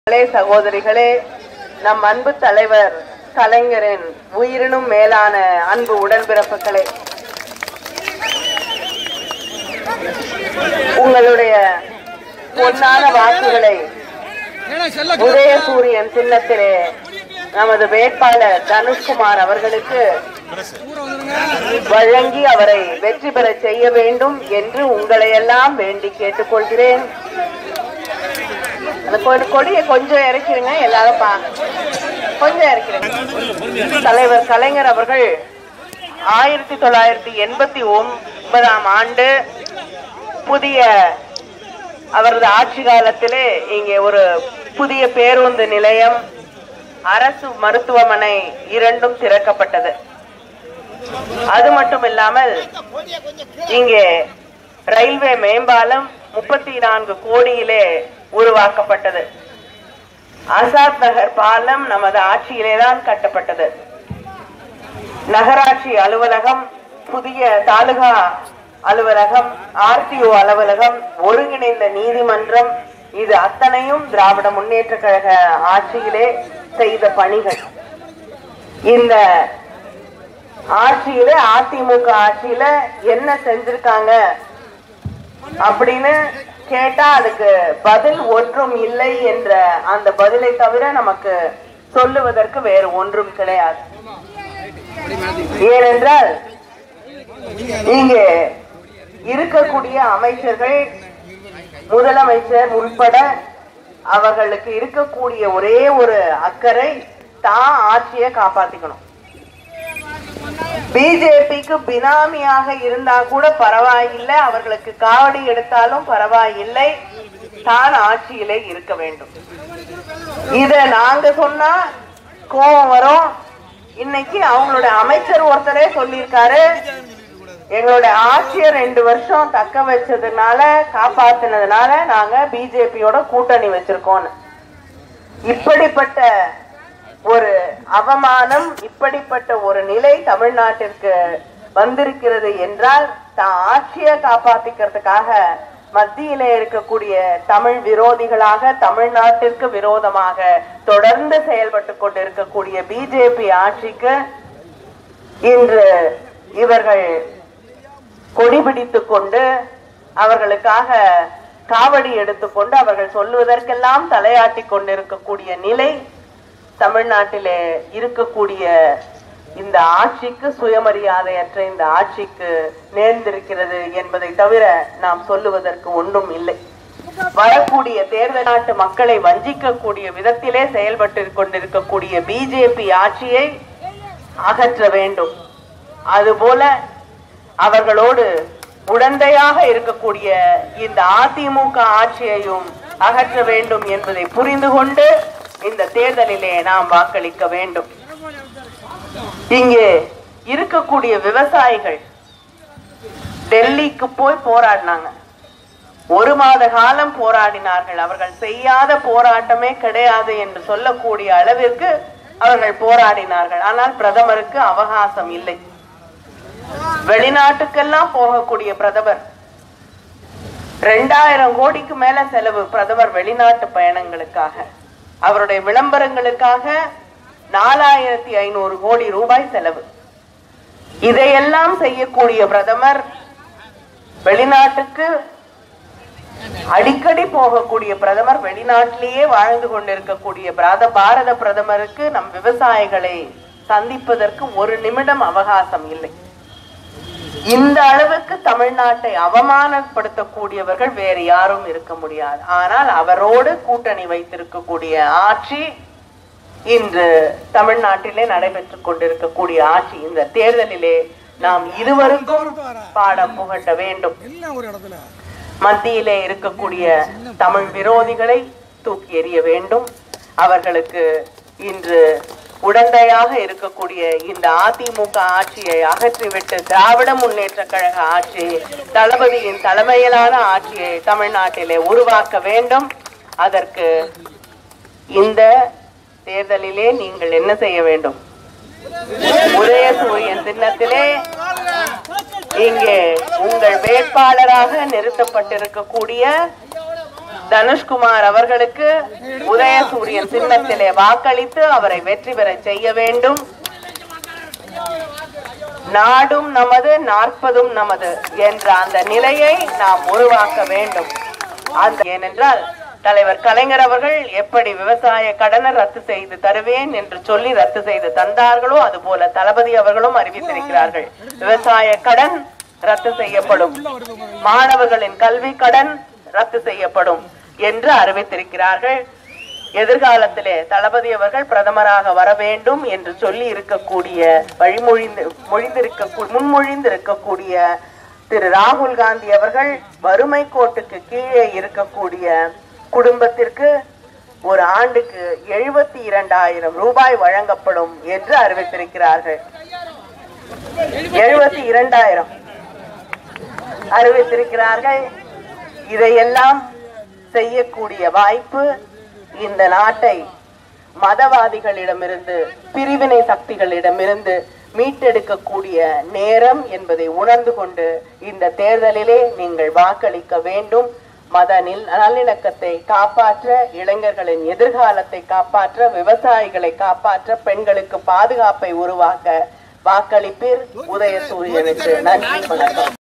சகோதரர்களே, சகோதரிகளே நம் அன்பு தலைவர் கலைஞரின் உயிரினும் மேலான அன்பு உடன்பிறப்புகளே உங்களுடைய பொன்னான வாக்குகளை உதயசூரியன் சின்னத்திலே நமது வேட்பாளர் தனுஷ்குமார் அவர்களுக்கு வழங்கி அவரை வெற்றி பெற செய்ய வேண்டும் என்று உங்களை எல்லாம் வேண்டி கேட்டுக்கொள்கிறேன் அந்த கொ- கொடியை கொஞ்சம் இறக்கிடுங்க எல்லாரும் பா கொஞ்சம் இறக்கிடுங்க தலைவர் கலைஞர் அவர்கள் ஆயிரத்தி தொள்ளாயிரத்தி எண்பத்தி ஒன்பதாம் ஆண்டு புதிய அவரது ஆட்சி காலத்திலே இங்கே ஒரு புதிய பேருந்து நிலையம் அரசு மருத்துவமனை இரண்டும் திறக்கப்பட்டது அது மட்டும் இல்லாமல் இங்கே ரயில்வே மேம்பாலம் முப்பத்தி நான்கு கோடியிலே உருவாக்கப்பட்டது ஆசாத் நகர் பாலம் நமது ஆட்சியிலே தான் கட்டப்பட்டது நகராட்சி அலுவலகம் புதிய தாலுகா அலுவலகம் ஆர்டிஓ அலுவலகம் ஒருங்கிணைந்த நீதிமன்றம் இது அத்தனையும் திராவிட முன்னேற்ற கழக ஆட்சியிலே செய்த பணிகள் இந்த ஆட்சியில அதிமுக ஆட்சியில என்ன செஞ்சிருக்காங்க அப்படின்னு கேட்டா அதுக்கு பதில் ஒன்றும் இல்லை என்ற அந்த பதிலை தவிர நமக்கு சொல்லுவதற்கு வேறு ஒன்றும் கிடையாது ஏனென்றால் இங்கே இருக்கக்கூடிய அமைச்சர்கள் முதலமைச்சர் உட்பட அவர்களுக்கு இருக்கக்கூடிய ஒரே ஒரு அக்கறை தான் ஆட்சியை காப்பாத்திக்கணும் பிஜேபிக்கு பினாமியாக இருந்தா கூட பரவாயில்லை அவர்களுக்கு காவடி எடுத்தாலும் பரவாயில்லை தான் ஆட்சியிலே இருக்க வேண்டும் இத நாங்க சொன்னா கோபம் வரும் இன்னைக்கு அவங்களுடைய அமைச்சர் ஒருத்தரே சொல்லியிருக்காரு எங்களுடைய ஆட்சியை ரெண்டு வருஷம் தக்க வச்சதுனால காப்பாத்தினதுனால நாங்க பிஜேபியோட கூட்டணி வச்சிருக்கோம்னு இப்படிப்பட்ட ஒரு அவமானம் இப்படிப்பட்ட ஒரு நிலை தமிழ்நாட்டிற்கு வந்திருக்கிறது என்றால் தான் ஆட்சியை காப்பாத்திக்கிறதுக்காக மத்தியிலே இருக்கக்கூடிய தமிழ் விரோதிகளாக தமிழ்நாட்டிற்கு விரோதமாக தொடர்ந்து செயல்பட்டு கொண்டிருக்கக்கூடிய பிஜேபி ஆட்சிக்கு இன்று இவர்கள் கொடி பிடித்துக் கொண்டு அவர்களுக்காக காவடி எடுத்துக்கொண்டு அவர்கள் சொல்லுவதற்கெல்லாம் தலையாட்டி கொண்டிருக்கக்கூடிய நிலை தமிழ்நாட்டிலே இருக்கக்கூடிய இந்த ஆட்சிக்கு சுயமரியாதையற்ற இந்த ஆட்சிக்கு நேர்ந்திருக்கிறது என்பதை தவிர நாம் சொல்லுவதற்கு ஒன்றும் இல்லை வரக்கூடிய தேர்தல் நாட்டு மக்களை வஞ்சிக்கக்கூடிய விதத்திலே செயல்பட்டு கொண்டிருக்கக்கூடிய பிஜேபி ஆட்சியை அகற்ற வேண்டும் அதுபோல அவர்களோடு உடந்தையாக இருக்கக்கூடிய இந்த அதிமுக ஆட்சியையும் அகற்ற வேண்டும் என்பதை புரிந்து கொண்டு இந்த தேர்தலிலே நாம் வாக்களிக்க வேண்டும் இங்கே இருக்கக்கூடிய விவசாயிகள் டெல்லிக்கு போய் போராடினாங்க ஒரு மாத காலம் போராடினார்கள் அவர்கள் செய்யாத போராட்டமே கிடையாது என்று சொல்லக்கூடிய அளவிற்கு அவர்கள் போராடினார்கள் ஆனால் பிரதமருக்கு அவகாசம் இல்லை வெளிநாட்டுக்கெல்லாம் போகக்கூடிய பிரதமர் ரெண்டாயிரம் கோடிக்கு மேல செலவு பிரதமர் வெளிநாட்டு பயணங்களுக்காக அவருடைய விளம்பரங்களுக்காக நாலாயிரத்தி ஐநூறு கோடி ரூபாய் செலவு இதையெல்லாம் செய்யக்கூடிய பிரதமர் வெளிநாட்டுக்கு அடிக்கடி போகக்கூடிய பிரதமர் வெளிநாட்டிலேயே வாழ்ந்து கொண்டிருக்கக்கூடிய பிராத பாரத பிரதமருக்கு நம் விவசாயிகளை சந்திப்பதற்கு ஒரு நிமிடம் அவகாசம் இல்லை இந்த அளவுக்கு தமிழ்நாட்டை அவமானப்படுத்தக்கூடியவர்கள் வேறு யாரும் இருக்க முடியாது ஆனால் அவரோடு கூட்டணி வைத்திருக்கக்கூடிய ஆட்சி இன்று தமிழ்நாட்டிலே நடைபெற்றுக் கொண்டிருக்கக்கூடிய ஆட்சி இந்த தேர்தலிலே நாம் இருவருக்கும் பாடம் புகட்ட வேண்டும் எல்லாம் ஒரு இடத்துல மத்தியிலே இருக்கக்கூடிய தமிழ் விரோதிகளை தூக்கி எறிய வேண்டும் அவர்களுக்கு இன்று உடந்தையாக இருக்கக்கூடிய இந்த அதிமுக ஆட்சியை அகற்றிவிட்டு திராவிட முன்னேற்ற கழக ஆட்சி தளபதியின் தலைமையிலான ஆட்சியை தமிழ்நாட்டிலே உருவாக்க வேண்டும் அதற்கு இந்த தேர்தலிலே நீங்கள் என்ன செய்ய வேண்டும் உதயசூரியன் சின்னத்திலே இங்கே உங்கள் வேட்பாளராக நிறுத்தப்பட்டிருக்கக்கூடிய தனுஷ்குமார் அவர்களுக்கு உதயசூரியன் சின்னத்திலே வாக்களித்து அவரை வெற்றி பெற செய்ய வேண்டும் நாடும் நமது நாற்பதும் நமது என்ற அந்த நிலையை நாம் உருவாக்க வேண்டும் அந்த ஏனென்றால் தலைவர் கலைஞர் அவர்கள் எப்படி விவசாய கடனை ரத்து செய்து தருவேன் என்று சொல்லி ரத்து செய்து தந்தார்களோ அதுபோல தளபதி அவர்களும் அறிவித்திருக்கிறார்கள் விவசாய கடன் ரத்து செய்யப்படும் மாணவர்களின் கல்வி கடன் ரத்து செய்யப்படும் என்று அறிவித்திருக்கிறார்கள் எதிர்காலத்திலே தளபதி அவர்கள் பிரதமராக வர வேண்டும் என்று சொல்லி இருக்கக்கூடிய வழிமொழிந்து மொழிந்திருக்க முன்மொழிந்திருக்கக்கூடிய திரு ராகுல் காந்தி அவர்கள் வறுமை கோட்டுக்கு கீழே இருக்கக்கூடிய குடும்பத்திற்கு ஒரு ஆண்டுக்கு எழுபத்தி இரண்டாயிரம் ரூபாய் வழங்கப்படும் என்று அறிவித்திருக்கிறார்கள் எழுபத்தி இரண்டாயிரம் அறிவித்திருக்கிறார்கள் இதையெல்லாம் செய்யக்கூடிய வாய்ப்பு இந்த நாட்டை மதவாதிகளிடமிருந்து பிரிவினை சக்திகளிடமிருந்து மீட்டெடுக்கக்கூடிய நேரம் என்பதை உணர்ந்து கொண்டு இந்த தேர்தலிலே நீங்கள் வாக்களிக்க வேண்டும் மத நில் நல்லிணக்கத்தை காப்பாற்ற இளைஞர்களின் எதிர்காலத்தை காப்பாற்ற விவசாயிகளை காப்பாற்ற பெண்களுக்கு பாதுகாப்பை உருவாக்க வாக்களிப்பீர் உதயசூரியனுக்கு நன்றி வணக்கம்